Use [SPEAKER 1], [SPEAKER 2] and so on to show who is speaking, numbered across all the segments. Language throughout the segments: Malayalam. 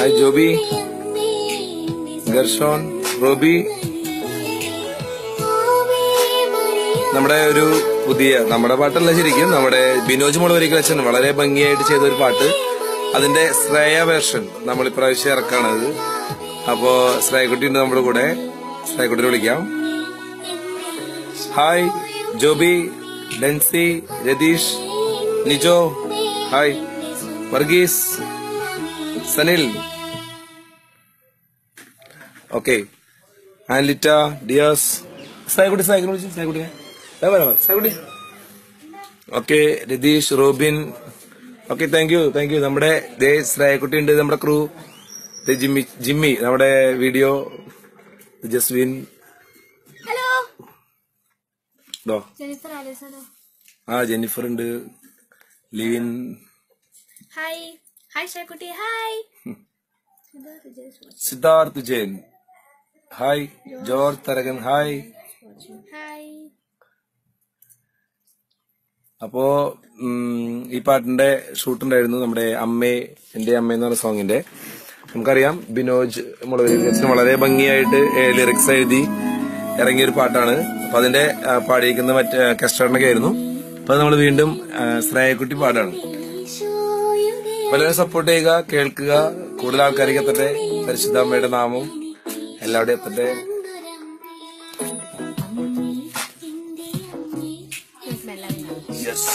[SPEAKER 1] ഹായ് ജോബി ഗർഷോൺ റോബി നമ്മുടെ ഒരു പുതിയ നമ്മുടെ പാട്ടല്ല ശരിക്കും നമ്മുടെ ബിനോജ് മുളവരിക്കൽ അച്ഛൻ വളരെ ഭംഗിയായിട്ട് ചെയ്ത ഒരു പാട്ട് അതിന്റെ ശ്രേയ വേർഷൻ നമ്മൾ ഇപ്രാവശ്യം ഇറക്കാണത് അപ്പോ ശ്രേയക്കുട്ടി ഉണ്ട് നമ്മുടെ കൂടെ ശ്രേയക്കുട്ടിനെ വിളിക്കാം hi Joby Densy Ratheesh Nijo hi Varghese Sanil okay Anlitta Dias Sayakkutty Sayakkutty വിളിച്ചു സായക്കുട്ടിനെ ദാ വരാം, വരാം. Sayakkutty okay Ratheesh Robin okay thank you thank you നമ്മുടെ ദേ ശ്രേയക്കുട്ടി ഉണ്ട് നമ്മുടെ ക്രൂ ജിമ്മി ജിമ്മി നമ്മുടെ വീഡിയോ ജസ്വിൻ
[SPEAKER 2] ഹലോ
[SPEAKER 1] ദോ
[SPEAKER 2] ജെനിഫർ ആലേസാണോ
[SPEAKER 1] ആ ജെന്നിഫർ ഉണ്ട് Livin
[SPEAKER 2] hi hi Shekkutty hi
[SPEAKER 1] Siddharth Jain hi George Tharakan hi
[SPEAKER 2] hi
[SPEAKER 1] അപ്പോ ഉം, ഈ പാട്ടിന്റെ ഷൂട്ട് ഉണ്ടായിരുന്നു നമ്മുടെ അമ്മേ എന്റെ അമ്മ എന്ന് പറഞ്ഞ സോങ്ങിന്റെ നമുക്കറിയാം ബിനോജ് മുളവരിക്കച്ചൻ വളരെ ഭംഗിയായിട്ട് ലിറിക്സ് എഴുതി ഇറങ്ങിയ ഒരു പാട്ടാണ് അപ്പൊ അതിന്റെ ആ, പാടിയിരിക്കുന്ന മറ്റേ കസ്റ്ററിനൊക്കെ ആയിരുന്നു അപ്പൊ നമ്മൾ വീണ്ടും ആ, ശ്രേയക്കുട്ടി പാടാണ് വളരെ സപ്പോർട്ട് ചെയ്യുക കേൾക്കുക കൂടുതൽ ആൾക്കാർക്ക് എത്തട്ടെ പരിശുദ്ധ അമ്മയുടെ നാമം എല്ലാവരുടെയും എത്തട്ടെ യെസ്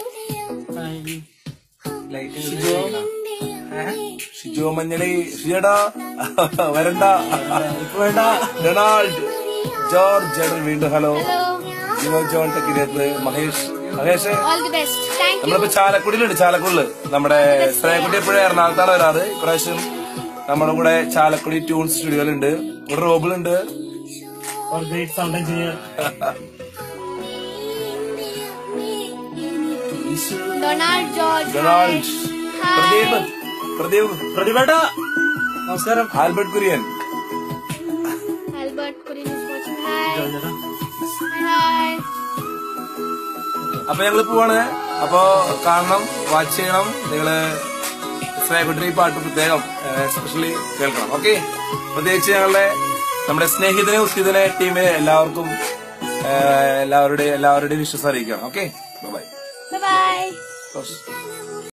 [SPEAKER 1] ഷിജോ മഞ്ഞളി ഷിജടാ വരണ്ട വേണ്ട ഡൊണാൾഡ് ജോർജ് ജേഡൻ വീണ്ടും ഹലോ ജിനോ ജോൺ ടെക്കിനേറ്റ് Mahesh Mahesh
[SPEAKER 2] all the best thank
[SPEAKER 1] നമ്മളിപ്പോ ചാലക്കുടിയിലുണ്ട് ചാലക്കുടില് നമ്മുടെ ശ്രേയക്കുട്ടി എപ്പോഴും എറണാകുളത്താണ് വരാറ് ഇപ്രാവശ്യം നമ്മുടെ കൂടെ ചാലക്കുടി ട്യൂൺസ് സ്റ്റുഡിയോയിലുണ്ട് ഇവിടെ റോബിളുണ്ട്
[SPEAKER 3] our great sound engineer
[SPEAKER 2] Donald George
[SPEAKER 1] Donald Pradeep Pradeep
[SPEAKER 3] പ്രതിഭേട്ട നമസ്കാരം
[SPEAKER 1] Albert Kurian
[SPEAKER 2] Albert Kurian is watching. Hi hi
[SPEAKER 1] അപ്പൊ ഞങ്ങള് പോവാണ് അപ്പൊ കാണണം വാച്ച് ചെയ്യണം നിങ്ങള് ശ്രേയക്കുട്ടിന് ഈ പാട്ട് പ്രത്യേകം എസ്പെഷ്യലി കേൾക്കണം ഓക്കെ പ്രത്യേകിച്ച് ഞങ്ങളുടെ നമ്മുടെ സ്നേഹിതനെ ഉത്തിതനെ ടീമിനെ എല്ലാവർക്കും ഏഹ്, എല്ലാവരുടെയും എല്ലാവരുടെയും വിശ്വാസം അറിയിക്കണം ഓക്കെ ബൈ
[SPEAKER 2] ബൈ
[SPEAKER 1] ബൈ